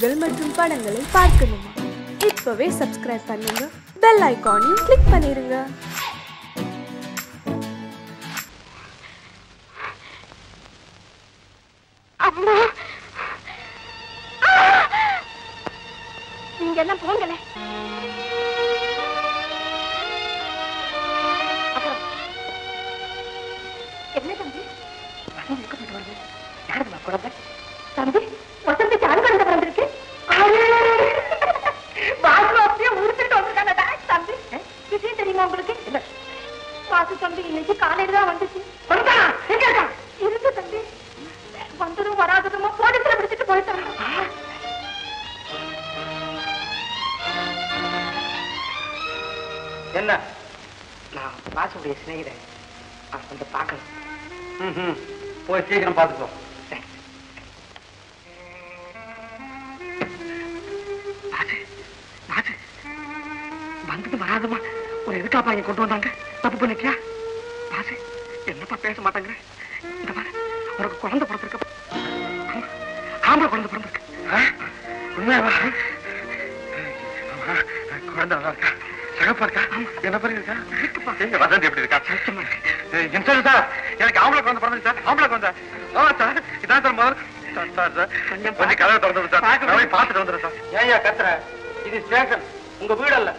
நிகழ்ச்சிகள் மற்றும் படங்களை பார்க்கணுமா இப்பவே சப்ஸ்கிரைப் பண்ணுங்க பெல் ஐகானையும் கிளிக் பண்ணிருங்க அம்மா நீங்க எல்லாம் போங்கல அப்புறம் என்ன தம்பி இருக்கப்பட்டு வருது யாருமா குழந்தை தம்பி வசந்திக்கு ஆண் குழந்தை பிறந்திருக்கு வாசு அப்படியே உடுத்துட்டு வந்திருக்கானடா தம்பி விஷயம் தெரியுமா உங்களுக்கு இல்ல வாசு தம்பி இன்னைக்கு காலையில தான் வந்துச்சு வந்தானா எங்க இருக்கான் இருக்கு தம்பி வந்ததும் வராததுமா போலீஸ்ல பிடிச்சிட்டு போயிட்டான் என்ன நான் வாசுடைய சிநேகிதன் அவன் வந்து பார்க்கணும் ம் போய் சீக்கிரம் பார்த்துக்கோ வாசு, வாசு, வந்தது வராதமா ஒரு எதுக்காப்பா இங்க கொண்டு வந்தாங்க தப்பு பண்ணிட்டியா வாசு என்னப்பா பேச மாட்டாங்க இந்த பாரு உனக்கு குழந்தை பிறந்திருக்க ஆமா, ஆம்பளை குழந்தை பிறந்திருக்கு உண்மையாவா ஆமா, குழந்தை நல்லா இருக்கா சிறப்பா இருக்கா என்ன பண்ணி இருக்கா எங்க வசந்தி எப்படி இருக்கா இன்சூரன்ஸ் சார் எனக்கு ஆம்பளை குழந்தை பிறந்தது சார் ஆம்பளை குழந்தை ஆமா சார் இதான் சார் முதல் சார் சார் சார் கொஞ்சம் கொஞ்சம் கதவை திறந்து சார் நான் போய் பார்த்துட்டு வந்துடுறேன் சார் ஏயா கத்துற இது ஸ்டேஷன் உங்க வீடு அல்ல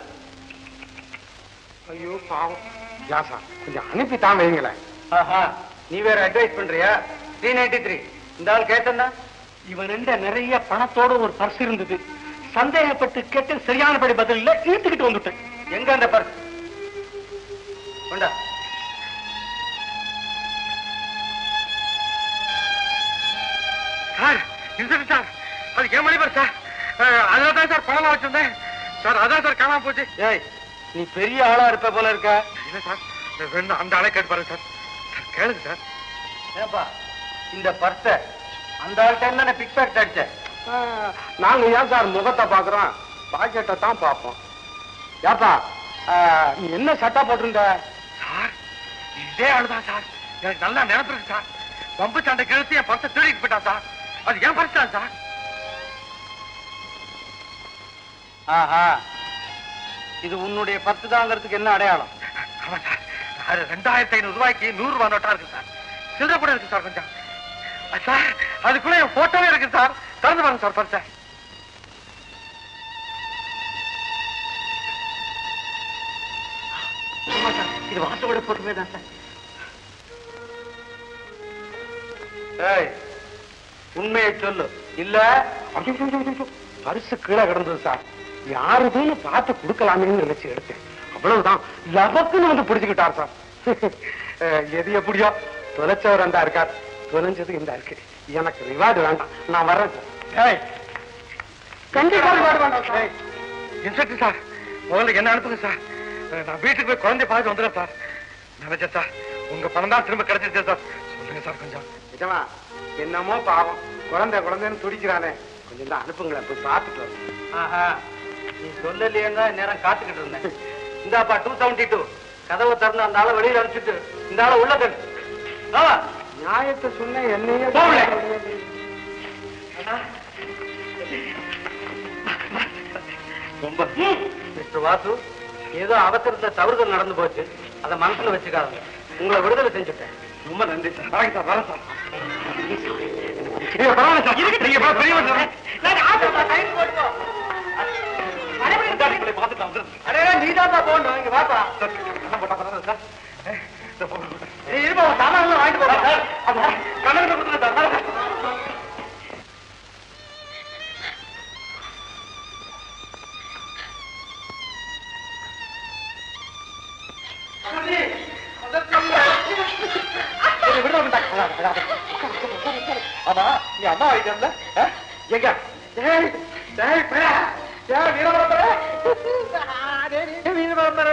ஐயோ பாவம் ஜாசா கொஞ்சம் அனுப்பி தான் வைங்களேன் ஆஹா நீ வேற அட்வைஸ் பண்றியா த்ரீ நைன்டி த்ரீ இந்த ஆள் கேட்டா இவன் நிறைய பணத்தோட ஒரு பர்ஸ் இருந்தது சந்தேகப்பட்டு கேட்டு சரியானபடி பதில் இல்ல இழுத்துக்கிட்டு வந்துட்டேன் எங்க அந்த பர்ஸ் கொண்டா சார் இன்சூரன்ஸ் சார் அது ஏன் மணி சார் அதில் தான் சார் பணம் வச்சிருந்தேன் சார் அதான் சார் காணாம போச்சு ஏய் நீ பெரிய ஆளா இருப்ப போல இருக்க இல்ல சார் வேணும் அந்த ஆளை கேட்டு பாருங்க சார் சார், கேளுங்க சார் ஏப்பா இந்த பர்ஸ அந்த ஆள்கிட்ட என்ன பிக் பேக் அடிச்ச நாங்க ஏன் சார் முகத்தை பாக்குறோம் பாக்கெட்டை தான் பார்ப்போம் ஏப்பா நீ என்ன சட்டா போட்டிருந்த சார் இதே ஆளுதான் சார் எனக்கு நல்லா நினைப்பிருக்கு சார் பம்பு சாண்டை கிழத்து என் பர்ஸை திருடிட்டு போயிட்டான் சார் அது என் பர்ஸ் தான் சார் ஆஹா இது உன்னுடைய பத்து தாங்கிறதுக்கு என்ன அடையாளம் ஆமா சார் அது ரெண்டாயிரத்தி ஐநூறு ரூபாய்க்கு நூறு ரூபாய் நோட்டா இருக்கு சார் சில்லறை கூட இருக்கு சார் கொஞ்சம் அ, சார் அதுக்குள்ள என் போட்டோவே இருக்கு சார் திறந்து பாருங்க சார் பர்ஸை ஆமா சார் இது வாசோட போட்டுமே தான் சார் ஏய் உண்மையை சொல்லு இல்ல ஐயோ, ஐயோ, ஐயோ, ஐயோ. பரிசு கீழே கிடந்தது சார் யாருதுன்னு பார்த்து கொடுக்கலாமேன்னு நினைச்சு எடுத்தேன் அவ்வளவுதான் லபக்குன்னு வந்து பிடிச்சுக்கிட்டார் சார் அஹ், எது எப்படியோ தொலைச்சவர் அந்த இருக்கார் தொலைஞ்சது இந்த இருக்கு எனக்கு ரிவார்டு வேண்டாம் நான் வர்றேன் சார் ஏய் கண்டிப்பா ரிவார்டு வேண்டாம் சார் இன்ஸ்பெக்டர் சார் முதல்ல என்ன அனுப்புங்க சார் அஹ், நான் வீட்டுக்கு போய் குழந்தைய பார்த்து வந்துடுறேன் சார் நினைச்சேன் சார் உங்க பணம் தான் திரும்ப கிடைச்சிருச்சு சார் சொல்லுங்க சார் கொஞ்சம் நிஜமா என்னமோ பாவம் குழந்தை குழந்தைன்னு துடிக்கிறானே கொஞ்சம் தான் அனுப்புங்களேன் போய் பார்த்துட்டு வரேன் ஆஹா நீ சொல்லலையேங்க நேரம் காத்துக்கிட்டு இருந்தேன் இந்தாப்பா டூ செவன்டி டூ கதவை திறந்து அந்த ஆளை வெளியில அனுப்பிச்சிட்டு இந்த ஆளை உள்ள தள்ளு ஆமா நியாயத்தை சொன்ன என்னையே ரொம்ப மிஸ்டர் வாசு ஏதோ அவசரத்துல தவறுதல் நடந்து போச்சு அதை மனசுல வச்சுக்காதங்க உங்களை விடுதலை செஞ்சுட்டேன் ரொம்ப நன்றி சார் வணக்கம் சார் வரேன் சார் ஐயோ, பரவாயில்ல சார். நீங்க பா- பெரியவர் சார். இந்தாடி, பார்த்துட்டு வந்துடுறேன். அடே, நீதான்ப்பா போகணும். இங்க வாப்பா. சார், கண்ணை போட்டா பரவாயில்ல சார். ஏ, இதோ போ. ஏய், இருப்பா, உன் சாமான்லாம் வாங்கிட்டு போப்பா. சார், அது கண்ணனுக்கு கொடுத்துருங்க சார். வாங்க. சரி, விடுறா, விடுறா. அதான், அதான், அதான். ஆமா நீ அம்மா ஆயிட்டல எங்க டேய் டேய் பையா டேய் வீரபரம்பர டேய் வீரபரம்பர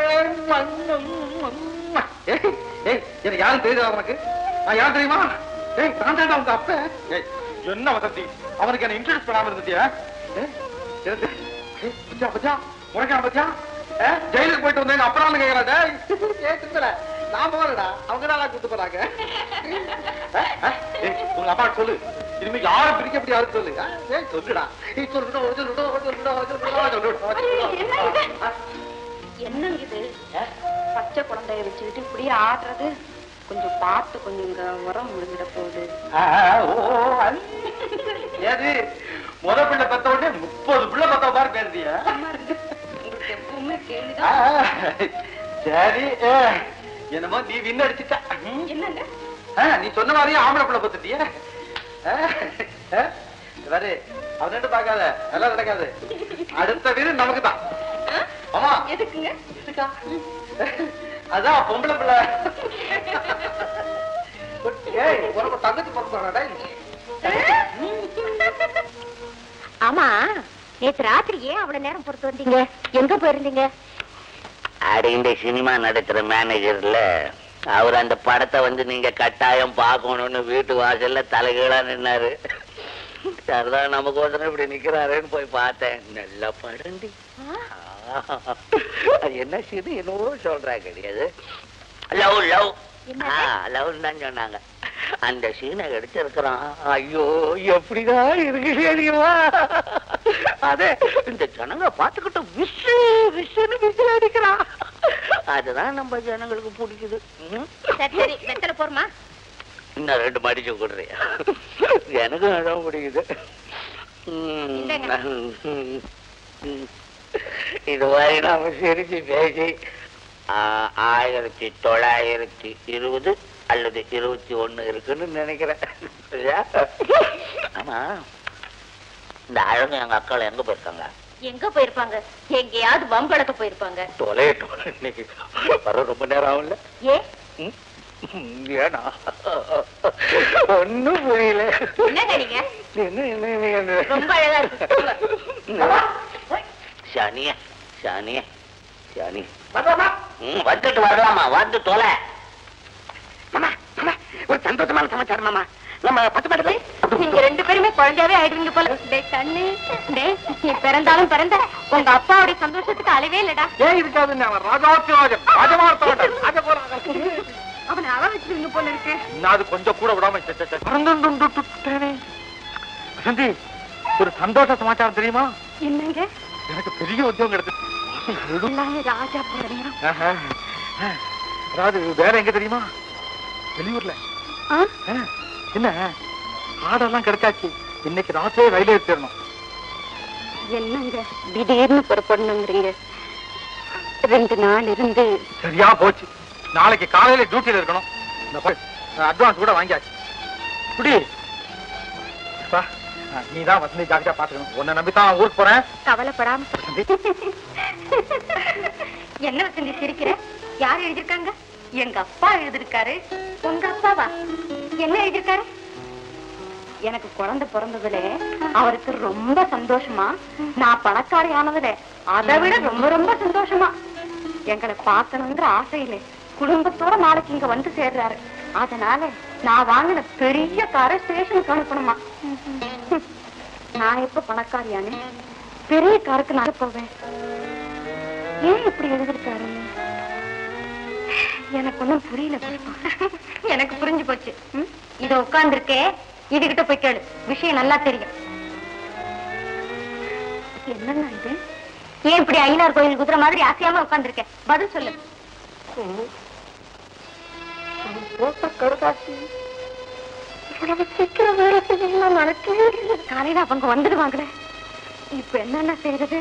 ஏய் ஏய் என்ன யாரும் தெரியுதா உனக்கு நான் யார் தெரியுமா ஏய் நான் தான் உங்க அப்பா ஏய் என்ன வசதி அவனுக்கு என்ன இன்ட்ரடியூஸ் பண்ணாம இருந்துட்டியா ஏய் இருந்து ஏய் பச்சா பச்சா உனக்கு பச்சா ஜெயிலுக்கு போயிட்டு வந்தேன் அப்புறம் கேட்கல டேய் ஏய் திருந்தல நான் போறேடா அவங்க நல்லா கூட்டு போறாங்க அஹ், அஹ், ஏய், உங்க அம்மா சொல்லு இனிமே யாரும் பிரிக்க முடியாது சொல்லு அஹ், ஏய், சொல்லுடா நீ சொல்லுடா சொல்லுடா சொல்லுடா சொல்லுடா சொல்லுடா என்னங்க இது பச்சை குழந்தைய வச்சுக்கிட்டு இப்படியே ஆடுறது கொஞ்சம் பார்த்து கொஞ்சம் இங்க உரம் விழுந்துட போகுது ஏது முத பிள்ளை பெத்த உடனே முப்பது பிள்ளை பெத்த மாதிரி பேசுறியா உங்களுக்கு எப்பவுமே கேள்விதான் சரி ஏ, என்னமோ நீ வின் அடிச்சுட்ட ம். என்னங்க ஆ, நீ சொன்ன மாதிரியே ஆம்பளை பிள்ளை பத்துட்டிய சரி அவன்ட்டு பார்க்காத எல்லாம் நடக்காது அடுத்த வீடு நமக்கு தான் ஆமா எதுக்குங்க இருக்கா? அதான் பொம்பளை பிள்ளை ஏய் உனக்கு தங்கச்சி பிறந்தாடா ஆமா நேத்து ராத்திரி ஏன் அவ்வளவு நேரம் பொறுத்து வந்தீங்க எங்க போயிருந்தீங்க அடி இந்த சினிமா நடத்துற மேனேஜர்ல அவர் அந்த படத்தை வந்து நீங்க கட்டாயம் பார்க்கணும்னு வீட்டு வாசல்ல தலைகீழா நின்னாரு சரிதான் நமக்கு ஒருத்தர் இப்படி நிக்கிறாருன்னு போய் பார்த்தேன் நல்ல படண்டி அது என்ன சிறு என்னவோ சொல்றா கிடையாது லவ் லவ் லவ் தான் சொன்னாங்க அந்த சீனை எடுத்திருக்கிறான் ஐயோ எப்படிதான் இருக்கு தெரியுமா அதே இந்த ஜனங்க பார்த்துக்கிட்டு விசு விசுன்னு விசில் அடிக்கிறான் அதுதான் நம்ம ஜனங்களுக்கு பிடிக்குது ம்? சரி சரி வெத்தலை போருமா இன்னும் ரெண்டு மடிச்சு கொடுறியா எனக்கும் அதான் பிடிக்குது ம். இந்தாங்க. ம். இது மாதிரி நாம சிரிச்சு பேசி ஆ, ஆயிரத்தி தொள்ளாயிரத்தி இருபது அல்லது இருபத்தி ஒண்ணு இருக்குன்னு நினைக்கிறேன் சரியா? ஆமா இந்த அழகு எங்க அக்கால எங்க போயிருக்காங்க எங்க போயிருப்பாங்க எங்கேயாவது வம்பளக்க போயிருப்பாங்க தொலையட்டும் இன்னைக்கு வர ரொம்ப நேரம் ஆகும்ல ஏ ம்? ஏனா ஒண்ணும் புரியல என்னங்க நீங்க என்ன என்ன என்ன, என்ன ரொம்ப அழகா இருக்கு சனிய சனிய சனி ம், வந்துட்டு வரலாமா வந்து தொலை மாமா மாமா ஒரு சந்தோஷமான சமாச்சாரம் மாமா நம்ம பத்து பாட்டுல நீங்க ரெண்டு பேருமே குழந்தையாவே ஆயிடுவீங்க போல டேய் கண்ணு டேய் நீ பிறந்தாலும் பிறந்த உங்க அப்பாவுடைய சந்தோஷத்துக்கு அளவே இல்லடா ஏன் இருக்காதுன்னு அவன் ராஜாத்தி ராஜன் ராஜமார்த்தவன் ராஜ போறான் அவனை அள வச்சிருவீங்க போல இருக்கு நான் அது கொஞ்சம் கூட விடாம சே, சே, சே. பறந்துண்டுண்டுட்டேனே. வசந்தி ஒரு சந்தோஷ சமாச்சாரம் தெரியுமா என்னங்க எனக்கு பெரிய உத்தியோகம் கிடைச்சு எல்லாமே ராஜா போறீங்க ஆஹா. அதாவது வேற எங்க தெரியுமா வெளியூர்ல ஆ? ஆ, என்ன ஆடெல்லாம் கிடைச்சாச்சு இன்னைக்கு ராத்திரியே ரயிலே ஏற்றிடணும் என்னங்க திடீர்னு புறப்படணுங்கிறீங்க ரெண்டு நாள் இருந்து சரியா போச்சு நாளைக்கு காலையில டியூட்டில இருக்கணும் இந்த அட்வான்ஸ் கூட வாங்கியாச்சு குடி அப்பா, ஆ, நீதான் வசந்தி ஜாக்கிரதா பாத்துக்கணும் உன்னை நம்பித்தான் ஊருக்கு போறேன் கவலைப்படாம வசந்தி என்ன வசந்தி சிரிக்கிற யார் எழுதிருக்காங்க எங்க அப்பா எழுதிருக்காரு உங்க அப்பாவா என்ன எழுதிருக்காரு எனக்கு குழந்தை பிறந்ததுல அவருக்கு ரொம்ப சந்தோஷமா நான் பணக்காரி ஆனதுல அதை விட ரொம்ப ரொம்ப சந்தோஷமா எங்களை பார்க்கணுங்கிற ஆசையில குடும்பத்தோட நாளைக்கு இங்க வந்து சேர்றாரு அதனால நான் வாங்கின பெரிய காரை ஸ்டேஷனுக்கு அனுப்பணுமா நான் எப்ப பணக்காரியானே பெரிய காருக்கு நான் போவேன் ஏன் இப்படி எழுதிருக்காரு எனக்கு ஒண்ணும் புரியல புஷ்பா எனக்கு புரிஞ்சு போச்சு ம்? இத உட்கார்ந்துருக்கே இதுகிட்ட போய் கேளு விஷயம் நல்லா தெரியும் என்னன்னா இது ஏன் இப்படி ஐநார் கோயில் குதிரை மாதிரி ஆசையாம உட்கார்ந்துருக்க பதில் சொல்லு காலையில அவங்க வந்துடுவாங்களே இப்ப என்னென்ன செய்யறது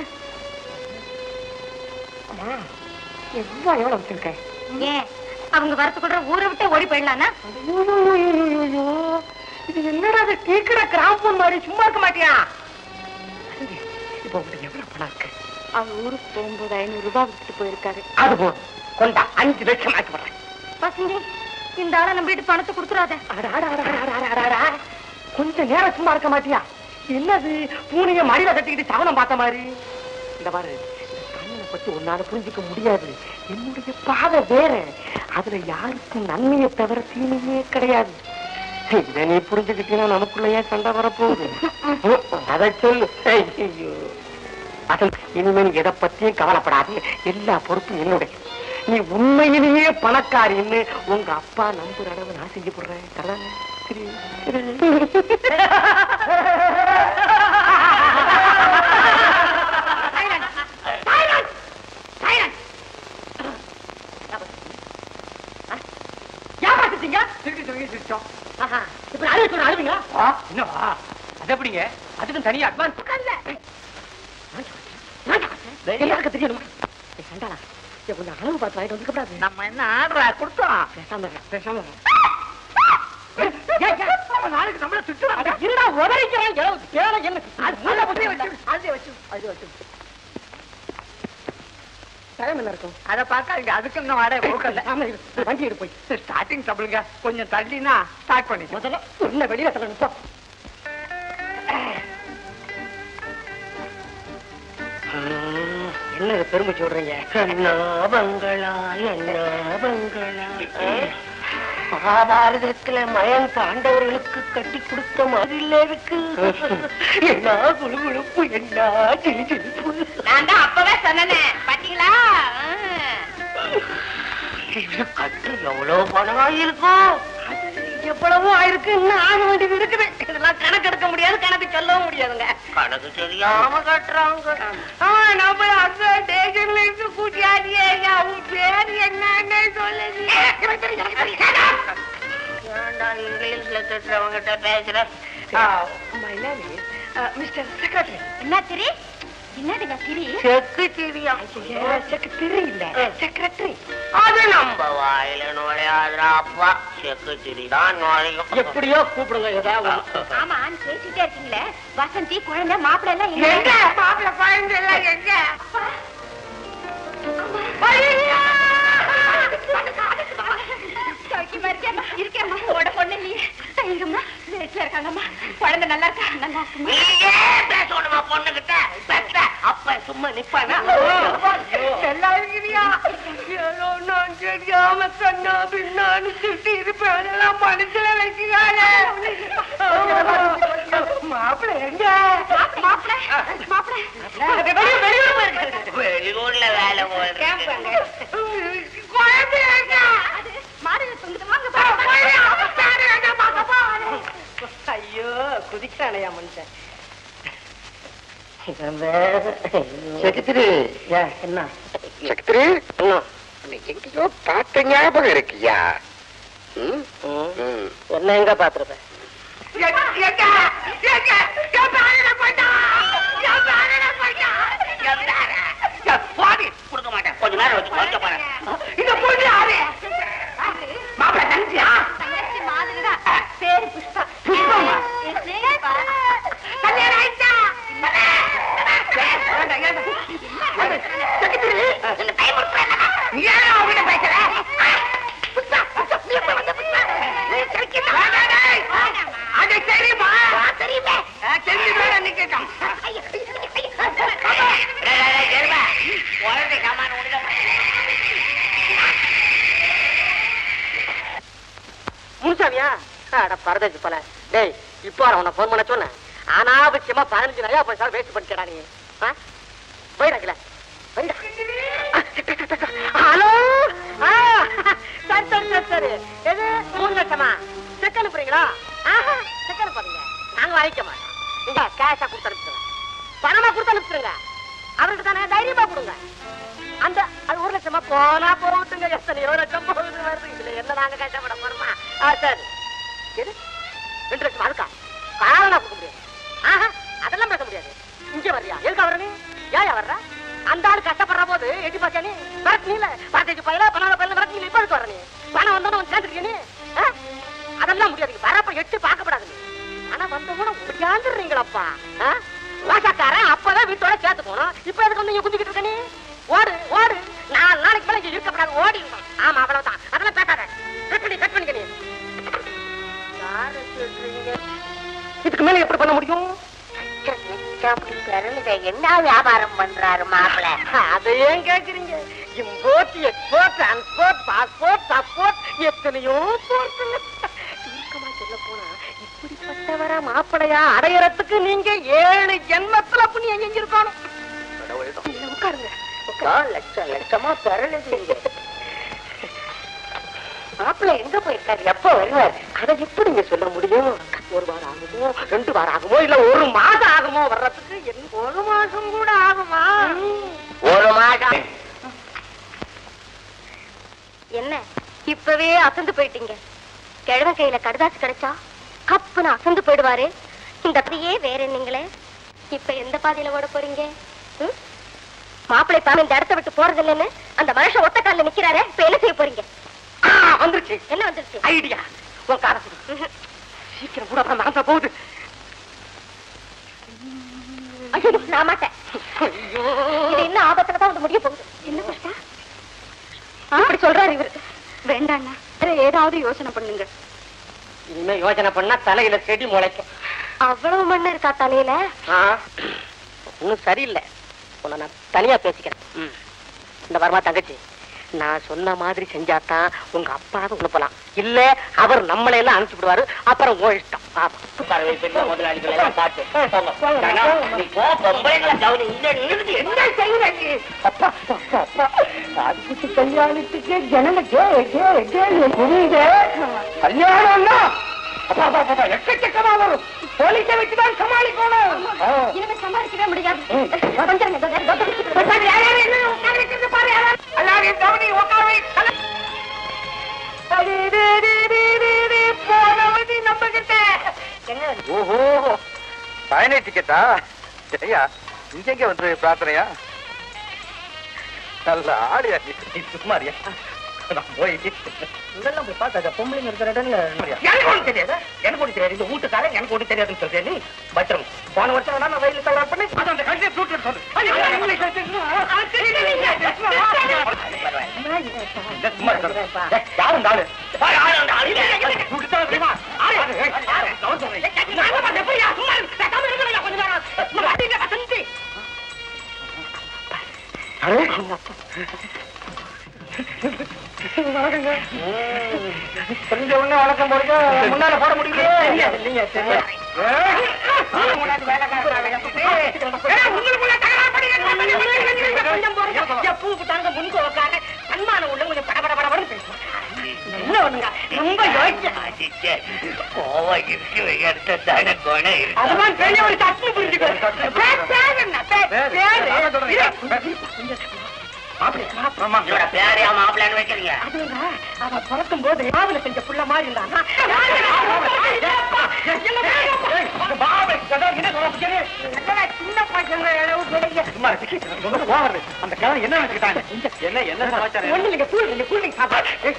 ஏன் அவங்க வரத்துக்குள்ள ஊரை விட்டு ஓடி போயிடலானா இது என்னடா அது டீக்கடை கிராம்பூன் மாதிரி சும்மா இருக்க மாட்டியா இப்போ உங்களுக்கு எவ்வளவு பணம் இருக்கு அவர் ஊருக்கு போகும்போது ஐநூறு ரூபாய் விட்டுட்டு போயிருக்காரு அது போதும் கொண்டா அஞ்சு லட்சம் ஆக்கி போடுறேன் பசங்க இந்த ஆளை நம்பிட்டு பணத்தை கொடுத்துறாத கொஞ்ச நேரம் சும்மா இருக்க மாட்டியா என்னது பூனைய மடியில கட்டிக்கிட்டு சவனம் பார்த்த மாதிரி இந்த பாரு இந்த கண்ணனை பத்தி உன்னால புரிஞ்சுக்க முடியாது என்னுடைய பாதை வேற அதுல யாருக்கும் நன்மையை தவிர தீமையே கிடையாது இதை நீ புரிஞ்சுக்கிட்டீங்கன்னா நமக்குள்ள ஏன் சண்டை வரப்போகுது அதை சொல்லு ஐயோ அசல் இனிமேல் எதை பத்தியும் கவலைப்படாது எல்லா பொறுப்பும் என்னுடைய நீ உண்மையிலேயே பணக்காரின்னு உங்க அப்பா நம்புற அளவு நான் செஞ்சு போடுறேன் தர்றாங்க சரி சரி ஏமாத்திட்டீங்க திருப்பி சொல்லி சிரிச்சோம் இப்ப அழுக சொல்ற அழுவீங்களா என்னவா அது எப்படிங்க அதுக்கும் தனியா அட்வான்ஸ் எல்லாருக்கும் தெரியணுமா ஏய், சண்டாளா ஏய், கொஞ்சம் அளவு பார்த்து வாங்கிட்டு வந்துக்க கூடாது நம்ம என்ன ஆடுறா கொடுத்தோம் பேசாம இரு, பேசாம இரு. நாளைக்கு நம்மள திட்டுறாங்க இருடா உதறிக்கிறேன் எவ்வளவு பேரை என்ன அது உள்ள போய் வச்சு அது வச்சு அது வச்சு டைம் என்ன இருக்கும் அத பார்க்காதீங்க அதுக்கு இன்னும் வாடகை கொடுக்கல பேசாம இரு. வண்டி எடு போய் ஸ்டார்டிங் ட்ரபிளுங்க கொஞ்சம் தள்ளினா ஸ்டார்ட் பண்ணி முதல்ல உள்ள வெளியில தள்ள நிப்பா என்ன இது பெருமை சொல்றீங்க அண்ணா பங்களா அண்ணா பங்களா மகாபாரதத்துல மயன் பாண்டவர்களுக்கு கட்டி கொடுத்த மாதிரி இருக்கு என்ன குழுகுழுப்பு என்ன சிலி சிலிப்பு நான் தான் அப்பவே சொன்னேனே பாத்தீங்களா இது கட்டு எவ்வளவு பணம் ஆயிருக்கும் எவ்வளவோ ஆயிருக்கு இன்னும் ஆக வேண்டியது இருக்குது இதெல்லாம் கணக்கு எடுக்க முடியாது கணக்கு சொல்லவும் முடியாதுங்க கணக்கு தெரியாம கட்டுறாங்க ஆமா நம்ம அந்த ஸ்டேஷன்ல இருந்து கூட்டியாடியே உன் பேர் என்னன்னு சொல்லுது ஏன்டா இங்கிலீஷ்ல திட்டுறவங்கிட்ட பேசுற மிஸ்டர் செக்ரட்டரி என்ன திரி என்னதுங்க திரி செக்கு தெரியும் செக்ரட்டரி இல்ல செக்ரட்டரி அது நம்ம வாயில நுழையாதுடா அப்பா செக்கு தான் நுழையும் எப்படியோ கூப்பிடுங்க ஏதாவது ஆமா நீ பேசிட்டே இருக்கீங்களே வசந்தி குழந்தை மாப்பிள்ளை எல்லாம் எங்க எங்க மாப்பிள்ள குழந்தை எல்லாம் எங்க சௌக்கியமா இருக்கேம்மா இருக்கேம்மா உட பொண்ணு நீ எங்கம்மா வீட்டுல இருக்காங்கம்மா குழந்தை நல்லா இருக்கா நல்லா இருக்குமா நீயே பேசணுமா பொண்ணுகிட்ட பெத்த அப்ப சும்மா நிப்பானா நல்லா இருக்கிறியா ஏதோ நான் தெரியாம கண்ணா பின்னான்னு சுட்டி இருப்பேன் அதெல்லாம் மனசுல வைக்கிறானே மாப்பிள்ள எங்க மாப்பிள்ளை மாப்பிள்ளை வெளியூர்ல வேலை போயிருக்கு குழந்தை எங்க மாடு தொங்குதுமா அங்க பாரு. ஐயோ குதிக்கிறானையா மனுஷன் செக்ரட்டரி என்ன செக்ரட்டரி எங்கேயோ பார்த்த ஞாபகம் இருக்கியா ம்? ம். என்ன எங்க பாத்துருப்பேன் பாடி கொடுக்க மாட்டேன் கொஞ்ச நேரம் வச்சு குறைக்க போறேன் இந்த பொண்ணு யாரு மாப்பிள்ள தங்கச்சியா தங்கச்சி மாதிரிதான் பேரு புஷ்பா புஷ்பாமா? என்னப்பா? கல்யாணம் ஆயிடுச்சா செக்ரட்டரி என்ன டைம் இருக்கு நீ ஏன் அவங்கிட்ட பேசுற புஷ்பா, புஷ்பா, நீ எப்ப வந்த புஷ்பா? வேண்டாம், டேய். அது தெரியுமா தெரியுமே தெரிஞ்சுதான் நிக்கட்டும் குழந்தை சாமான உள்ள முனுசாமியா அட பரதேசி போல டேய் இப்போ உன்னை ஃபோன் பண்ண சொன்னேன் அனாவசியமா பதினஞ்சு நிறையா பைசா வேஸ்ட் பண்ணிட்டா நீ போயிடாங்கல ஹலோ சரி சரி சரி சரி எது மூணு லட்சமா செக் அனுப்புறீங்களா ஆஹா செக் அனுப்பாதீங்க நாங்க வாங்கிக்க மாட்டோம் நீங்க கேஷா கொடுத்து அனுப்பிச்சுங்க பணமா கொடுத்து அனுப்பிச்சுருங்க அவர்கிட்ட தானே தைரியமா கொடுங்க அந்த அது ஒரு லட்சமா போனா போகட்டுங்க எத்தனையோ லட்சம் போகுது வருது இதுல என்ன நாங்க கஷ்டப்பட போறோமா ஆ சரி எது ரெண்டு லட்சம் அதுக்கா காரணம் கொடுக்க முடியாது ஆஹா அதெல்லாம் பேச முடியாது இங்க வர்றியா எதுக்கு வர்ற நீ ஏன் வர்ற அந்த ஆள் கஷ்டப்படுற போது எட்டி பாத்தியா நீ வரட்டு நீல பரதேசி பையல பணம் பையல வரட்டு நீ இப்ப எதுக்கு வர நீ பணம் வந்தோன்னு வந்து சேர்ந்துருக்கிய நீ ஆ? அதெல்லாம் முடியாது வரப்ப எட்டு பார்க்கப்படாது நீ ஆனா வந்த கூட முடியாந்துடுறீங்களப்பா வாசக்காரன் அப்பதான் வீட்டோட சேர்த்து போனோம் இப்ப எதுக்கு வந்து இங்க குந்திக்கிட்டு இருக்க நீ ஓடு ஓடு நாலு நாளைக்கு மேல இங்க இருக்கப்படாது ஓடி ஆமா அவ்வளவுதான் அதெல்லாம் பேசாத கட் பண்ணி கட் பண்ணிக்க நீ யாரை சொல்றீங்க? இதுக்கு மேல எப்படி பண்ண முடியும் என்ன வியாபாரம் பண்றாரு மாப்பிள்ள அதை ஏன் கேக்குறீங்க import export transport passport passport எத்தனையோ போர்ட்டுங்க சுருக்கமா சொல்ல போனா இப்படிப்பட்டவரா மாப்பிளையா அடையறதுக்கு நீங்க ஏழு ஜென்மத்துல புண்ணியம் செஞ்சிருக்கணும் இல்ல, உட்காருங்க லட்சம் லட்சமா பிறழுது மாப்பிள்ளை எங்க போயிருக்காரு எப்ப வருவார் அதை எப்படிங்க சொல்ல முடியும் ஒரு வாரம் ஆகுமோ ரெண்டு வாரம் ஆகுமோ இல்ல ஒரு மாதம் ஆகுமோ வர்றதுக்கு என்ன ஒரு மாசம் கூட ஆகுமா ஒரு மாதம் என்ன இப்பவே அசந்து போயிட்டீங்க கிழவன் கையில கடுதாசு கிடைச்சா கப்புன்னு அசந்து போயிடுவாரு இந்த அப்படியே வேற என்னங்களே இப்ப எந்த பாதையில ஓட போறீங்க ம்? மாப்பிள்ளை பாம இந்த இடத்த விட்டு போறது இல்லைன்னு அந்த மனுஷன் ஒத்த கால்ல நிக்கிறாரே இப்ப என்ன செய்ய போறீங்க ஆ, வந்துருச்சு என்ன வந்துருச்சு ஐடியா உன் காரை கொடு. சீக்கிரம் கூட அப்புறம் மறந்த போகுது ஐயோ நான் மாட்டேன் இது என்ன ஆபத்துல தான் வந்து முடிய போகுது என்ன கஷ்டம் அப்படி சொல்றாரு இவரு வேண்டாண்ணா வேற ஏதாவது யோசனை பண்ணுங்க இனிமே யோசனை பண்ணா தலையில செடி முளைக்கும் அவ்வளவு மண்ணு இருக்கா தலையில ஒன்னும் சரியில்லை உன்னை நான் தனியா பேசிக்கிறேன் ம். இந்த வரமா தங்கச்சி நான் சொன்ன மாதிரி செஞ்சாதான் உங்க அப்பாவை அனுப்பலாம் இல்ல அவர் நம்மளை எல்லாம் அனுப்பிச்சு விடுவாரு அப்புறம் உன் இஷ்டம் ஆமா பறவை பெரிய முதலாளிகள் எல்லாம் பார்த்து போங்க. கண்ணா, நீ போ பொம்பளைங்களை கவனி இந்த நிறுத்தி என்ன செய்யற நீ அப்பா அப்பா அப்பா அதுக்கு கல்யாணத்துக்கு ஜனங்க ஜே ஜே ஜே புரியுது கல்யாணம்னா அப்பா அப்பா அப்பா எக்கச்சக்கமா வரும் போலீஸை வச்சுதான் சமாளிக்கணும் ஆ. இனிமே சமாளிக்கவே முடியாது ம். கொஞ்சம் இருங்க, இதோ, இதோ, இதோ, இதோ, இதோ, யார், யார், என்ன உட்கார வைக்கிறது பாரு, யார், யார். எல்லாரையும் கவனி உட்கார வை. கல- அடி, டி, டி, டி, டி, டி, போனவதி நம்ம கிட்ட. என்ன ஓஹோ பயண டிக்கெட்டா ஐயா இங்க வந்து பிரார்த்தனையா நல்ல ஆடியா நீ சும்மாரியா நான் போய் இதெல்லாம் போய் பார்க்காத பொம்பளைங்க இருக்கிற இடம்ல எனக்கு ஒண்ணு தெரியாது எனக்கு ஒண்ணு தெரியாது இந்த வீட்டுக்காரன் எனக்கு ஒண்ணு தெரியாதுன்னு சொல்றேன் நீ பத்திரம் போன வருஷம் வேணா நான் வயலில் தகராறு பண்ணி அது அந்த கடைசியை ஃப்ளூட் சொல்லு ஐயோ, இங்கிலீஷ்ல பேசணும். ஆ, சரி, சரி, சரி. சும்மா இருக்காரு. ஏய், யாரு இந்த ஆளு? இப்படித்தான் தெரியுமா? ஆளு, ஏய், யாரு? கவனம் சொல்றேன். அரே. தெரிஞ்ச உடனே வணக்கம் போடுங்க முன்னால போட முடியலையே இல்லைங்க சரியா ரொம்ப யோசிச்சேன் அடிச்சே. கோவம் இருக்கிற இடத்துல தானே குணம் இருக்கு. அதுதான் பெரிய ஒரு தட்டு புரிஞ்சுக்கோ பேர் பேர் என்ன பேர் பேரு இவரை பேரையா மாப்பிள்ளைன்னு வைக்கிறீங்க அதுங்க அவ பிறக்கும் போது ராவில செஞ்ச புள்ள மாதிரி இருந்தானா சின்ன பசங்க அளவு கிடைக்க அந்த கதை என்ன நினைச்சுக்கிட்டாங்க என்ன என்ன சமாச்சாரம் ஒண்ணு இல்லைங்க கூல் நீங்க கூல் நீங்க சாப்பாடு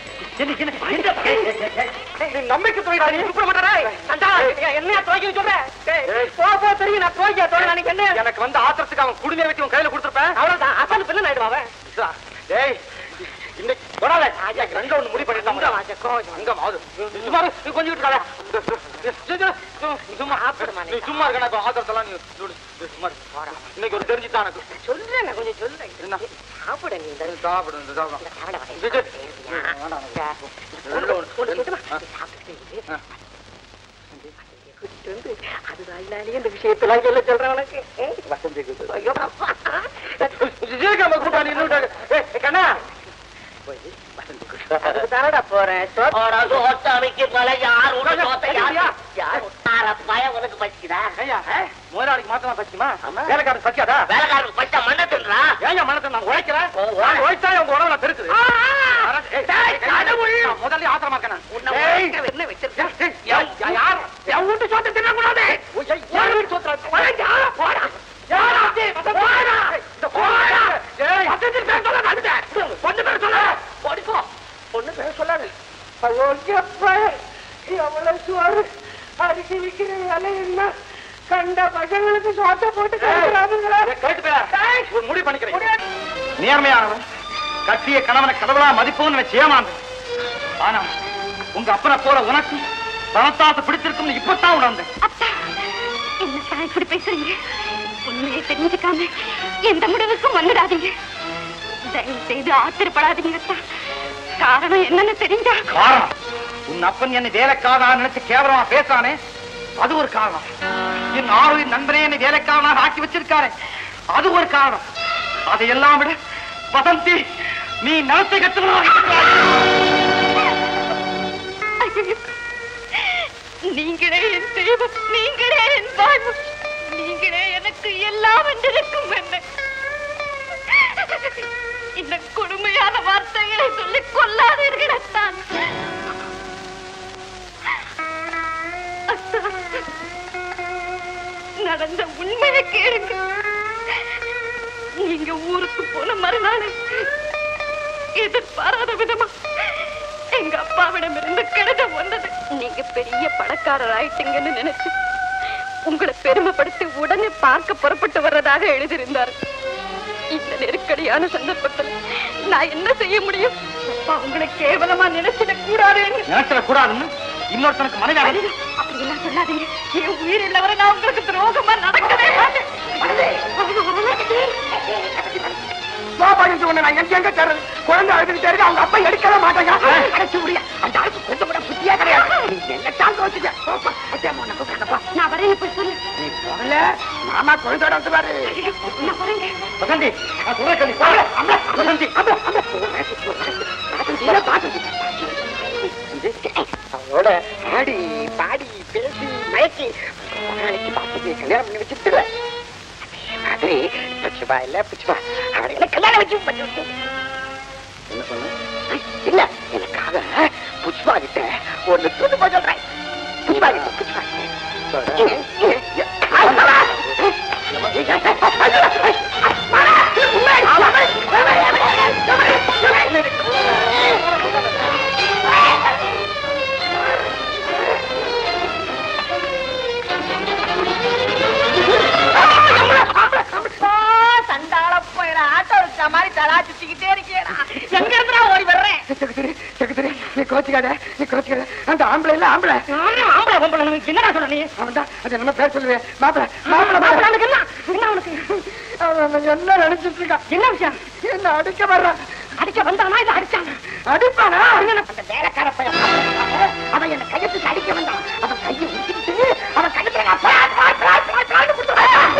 நம்பிக்கை தொழிலா நீ கூப்பிட மாட்டாரா என்ன துவைக்க சொல்றேன் போ போ தெரியும் நான் துவைக்க தொழில் நினைக்க என்ன எனக்கு வந்து ஆத்திரத்துக்கு அவன் குடிநீர் வச்சு உன் கையில கொடுத்துருப்பேன் அவ்வளவுதான் அசல் பிள்ளை ஆயிடுவான் அவன் டேய் இன்னைக்கு போடாத ரெண்டு ஒண்ணு முடிவு பண்ணிருந்தா அங்க மாது சும்மா இரு, நீ கொஞ்சம் விட்டுக்காத நீ சும்மா நீ சும்மா இருக்கா இப்ப ஆத்திரத்தெல்லாம் நீ விடு. நீ சும்மா இரு. இன்னைக்கு ஒரு தெரிஞ்சுதான் எனக்கு சொல்றேன் நான் கொஞ்சம் சொல்றேன் என்ன? சாப்பிட நீ இந்த சாப்பிடு இந்த சாப்பிடு சாப்பிட வரை. இது, இது. வேண்டாம், வேண்டாம். ரெண்டு ஒண்ணு. ஒண்ணு சொல்லுமா? ஆ. நீ சாப்பிட்டுட்டு இரு. கூட்டிட்டு வந்து, அது வாயிலாலேயே இந்த விஷயத்தெல்லாம் சொல்ல சொல்றேன் உனக்கு ஏய், வசந்தி கூப்பிடு. ஐயோ, அப்பா. விஜயகாம கூப்பிட்டா நீ இன்னும் விட்டாங்க. ஏய், கண்ணா அதுக்கு தானடா போறேன் சோ- ஒரு சோத்தாமிக்கு மேல யார் உன சோத்த யார் யார் உத்தார பய உனக்கு பசிக்குதா ஐயா முதலாளிக்கு மாத்தமா பச்சுமா வேலைக்காரன் பச்சாதா வேலைக்காரருக்கு பச்சை மண்ணை தின்றா ஏன் மனத்தை நான் உழைக்கிறேன் ஓ, ஓ. நான் உழைச்சா உங்க உடம்புல பெருக்குது ஏய், டேய், கடவுள். நான் முதல்ல ஆத்திரமா இருக்கேன் உன்னை ஏய், உழைக்க என்ன வச்சிருக்க ஏய், ஏய், யா- யார் என் வீட்டு சோத்தை தின்னக்கூடாது ஏய், யார் வீட்டு சோத்தை போடா போடா யாரா அது? போடா இந்த போடா ஏய் வசந்தி பேர் சொல்ல வந்துட்டேன் பொண்ணு பேர் சொல்ல போடிப்போ பொண்ணு பேர் சொல்லாது ஐயோ, எப்பா, எவ்வளவு சோறு அரிசி விக்கிற விலை என்ன கண்ட பசங்களுக்கு சோத்தை போட்டு கொடுக்குறானுங்களா? ஒரு முடிவு பண்ணிக்கிறேன் நேர்மையானவன் கட்டிய கணவனை கடவுளா மதிப்பவன் வச்சு ஏமாந்தேன் ஆனா உங்க அப்பனை போல உனக்கு பணத்தாசை பிடிச்சிருக்கும்னு இப்பதான் உணர்ந்தேன் அப்பா என்ன சார் இப்படி பேசுறீங்க உண்மையை தெரிஞ்சுக்காம எந்த முடிவுக்கும் வந்துடாதீங்க தயவு செய்து ஆத்திரப்படாதீங்க அத்தா. காரணம் என்னன்னு தெரிஞ்சா காரணம் உன் அப்பன் என்னை வேலைக்காரனா நினைச்சு கேவலமா பேசானே அது ஒரு காரணம் என் ஆறு நண்பனே என்னை வேலைக்காரனாக ஆக்கி வச்சிருக்காரே அது ஒரு காரணம் அதையெல்லாம் விட வசந்தி நீ நடத்தை கத்துக்கணும் மன்னிச்சிடுங்க நீங்களே என் தெய்வம் நீங்களே என் வாழ்வு நீங்களே எனக்கு எல்லாம் என்றிருக்கும் என்ன இந்த கொடுமையான வார்த்தைகளை சொல்லி கொல்லாதீர்கள் அத்தான் அத்தான், நடந்த உண்மையை கேளுங்க நீங்க ஊருக்கு போன மறுநாள் எதிர்பாராத விதமா எங்க அப்பாவிடம் இருந்து கடிதம் வந்தது நீங்க பெரிய பணக்காரர் ஆயிட்டீங்கன்னு நினைச்சு உங்களை பெருமைப்படுத்தி உடனே பார்க்க புறப்பட்டு வர்றதாக எழுதியிருந்தார் இந்த நெருக்கடியான சந்தர்ப்பத்தில் நான் என்ன செய்ய முடியும் அப்பா உங்களை கேவலமா நினைச்சிட கூடாதுன்னு நினைச்சிட கூடாதுன்னு இன்னொருத்தனுக்கு மனைவி அப்படி எல்லாம் சொல்லாதீங்க என் உயிர் இல்லவரை நான் உங்களுக்கு துரோகமா நடக்கவே மாட்டேன் பாப்பாங்க சொன்ன நான் எங்க எங்க தர்றது குழந்தை அழுதுகிட்டே இருக்கு அவங்க அப்பா எடுக்கவே மாட்டாங்க அடைச்சு முடிய அந்த ஆளுக்கு கொஞ்சம் கூட புத்தியே கிடையாது நீ என்ன தாங்க வச்சுக்க போப்பா அச்சா உன்னை கூப்பிடுறப்பா நான் வரேன் போய் சொல்லு நீ போகல மாமா குழந்தையோட வந்து பாரு நான் வரேங்க வசந்தி நான் சொல்ற கேள்வி போகல அம்மா வசந்தி அம்மா அம்மா வசந்தியில பாத்து அவளோட ஆடி பாடி பேசி மயக்கி முதலாளிக்கு பாத்துக்கு கல்யாணம் பண்ணி வச்சுட்டு அதே மாதிரி புச்சுபா இல்ல புச்சுபா அவளை என்ன கல்யாணம் வச்சு பண்ணி விட்டு என்ன சொன்ன இல்ல எனக்காக புஷ்பா கிட்ட ஒண்ணு தூது போய் சொல்றேன் புஷ்பா கிட்ட புஷ்பா சண்டால போயிட ஆட்டோ வச்ச மாதிரி தலா சுத்திக்கிட்டே இருக்கியடா எங்க இருந்தா ஓடி வர்றேன் செக்ரட்டரி செக்ரட்டரி நீ கோச்சிக்காத நீ கோச்சிக்காத அந்த ஆம்பளை இல்ல ஆம்பளை ஆம்பளை பொம்பளை என்னடா சொல்ற நீ அவன் தான் அது நம்ம பேர் சொல்லுவேன் மாப்பிள மாப்பிள மாப்பிள்ளை அவனுக்கு என்ன என்ன அவனுக்கு அவன் என்ன நினைச்சிட்டு இருக்கான் என்ன விஷயம் என்ன அடிக்க வர்றான் அடிக்க வந்தானா இல்ல அடிச்சானா அடிப்பானா அந்த வேலைக்கார பையன் மாப்பிள்ளை, அவன் என்ன கையத்துக்கு அடிக்க வந்தான் அவன் கையை உடுத்திக்கிட்டு அவன் கையத்துல நான் பிளாட், பிளாட், பிளாட், பிளாட், பிளாட்னு கொடுத்துருவேன்.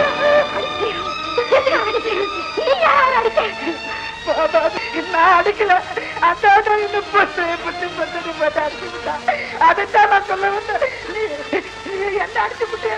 நீ யார் அடிக்க நான் அடிக்கல அதான் இந்த பத்து பத்து பத்து பத்து அடிச்சு விட்டான் அதைத்தான் நான் சொல்ல வந்தேன் நீ நீ என்ன அடிச்சு விட்டு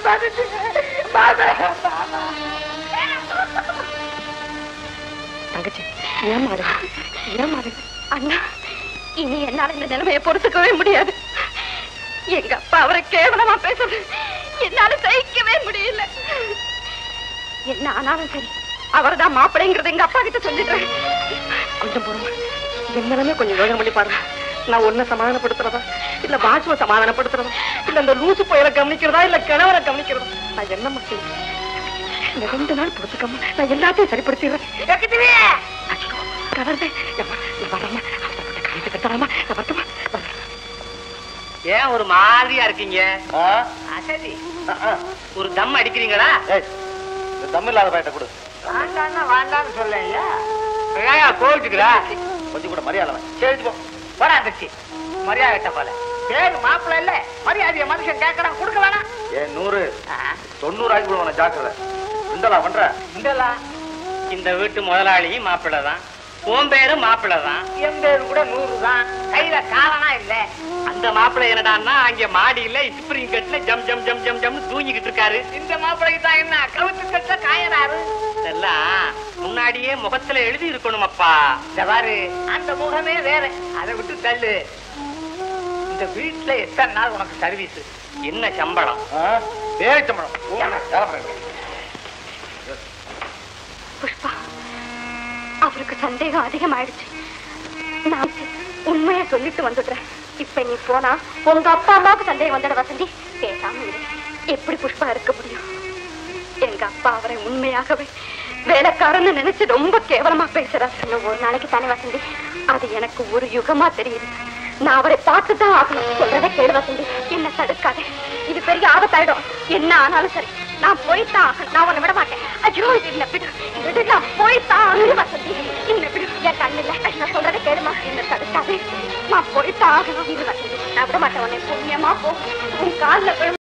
தங்கச்சி ஏமாறு ஏமாறு அண்ணா இனி என்னால இந்த நிலைமையை பொறுத்துக்கவே முடியாது எங்க அப்பா அவரை கேவலமா பேசுறது என்னால சகிக்கவே முடியல என்ன ஆனாலும் சரி அவர்தான் மாப்பிள்ளைங்கிறது எங்க அப்பா கிட்ட சொல்லிடுறேன் கொஞ்சம் பொறுமை என்னமே கொஞ்சம் யோசனை பண்ணி பாருங்க நான் ஒன்ன சமாதானப்படுத்துறதா இல்ல வாசுவ சமாதானப்படுத்துறதா இல்ல அந்த லூசு புயலை கவனிக்கிறதா இல்ல கிழவரை கவனிக்கிறதா நான் என்ன மக்கள் இந்த ரெண்டு நாள் பொறுத்துக்காம நான் எல்லாத்தையும் சரிப்படுத்திடுறேன் ஐயோ, கதறுதே. எம்மா, நீ வராம, அவசரப்பட்ட காரியத்தை கட்டலாமா? நான் வரட்டுமா? வரேன். ஏன் ஒரு மாதிரியா இருக்கீங்க அசதி ஒரு தம் அடிக்கிறீங்களா தமிழ் பையட்ட கொடு வேண்டான்னா வேண்டான்னு சொல்லையா ஏன் கோவிச்சுக்கிறா கொஞ்சம் கூட மரியாதை சரி போ போடா தச்சி மரியாதை கிட்ட போல பேரு மாப்பிள்ள இல்ல மரியாதைய மனுஷன் கேட்கறான் கொடுக்க வேணாம் ஏன் நூறு தொண்ணூறு ஆகி விடுவான ஜாக்கிரதை இந்தலா பண்ற இந்தலா இந்த வீட்டு முதலாளி மாப்பிள்ளை தான் உன் பேரும் மாப்பிள்ளை தான் என் பேரு கூட நூறு தான் கையில காலனா இல்ல அந்த மாப்பிள்ளை என்னடான்னா அங்க மாடியில ஸ்பிரிங் கட்டுல ஜம் ஜம் ஜம் ஜம் ஜம்னு தூங்கிக்கிட்டு இருக்காரு இந்த மாப்பிள்ளைக்கு தான் என்ன கவுத்து கட்ட காயறாரு இதெல்லாம் முன்னாடியே முகத்துல எழுதி இருக்கணும் அப்பா இந்த பாரு அந்த முகமே வேற அதை விட்டு தள்ளு இந்த வீட்டுல எத்தனை நாள் உனக்கு சர்வீஸ் என்ன சம்பளம் பேச்சம்பளம் புஷ்பா அவருக்கு சந்தேகம் அதிகமாயிடுச்சு நான் உண்மையை சொல்லிட்டு வந்துடுறேன் இப்ப நீ போனா உங்க அப்பா அம்மாவுக்கு சந்தேகம் வந்துட வசந்தி பேசாம இரு எப்படி புஷ்பா இருக்க முடியும் எங்க அப்பா அவரை உண்மையாகவே வேலைக்காரன்னு நினைச்சு ரொம்ப கேவலமா பேசுறாரு இன்னும் ஒரு நாளைக்கு தானே வசந்தி அது எனக்கு ஒரு யுகமா தெரியுது நான் அவரை பார்த்துதான் ஆகணும் சொல்றதை கேளு வசந்தி என்ன தடுக்காதே இது பெரிய ஆபத்தாயிடும் என்ன ஆனாலும் சரி நான் போய்தான் ஆகணும் நான் உன்னை விட மாட்டேன் ஐயோ இது என்ன விடு விடு நான் போய்தான் ஆகணும் வசந்தி என்ன விடு என் கண்ணுல நான் சொல்றதை கேளுமா என்ன தடுக்காதே நான் போய்தான் ஆகணும் இது வசந்தி நான் விட மாட்டேன் உன்னை புண்ணியமா போ உன் காலில்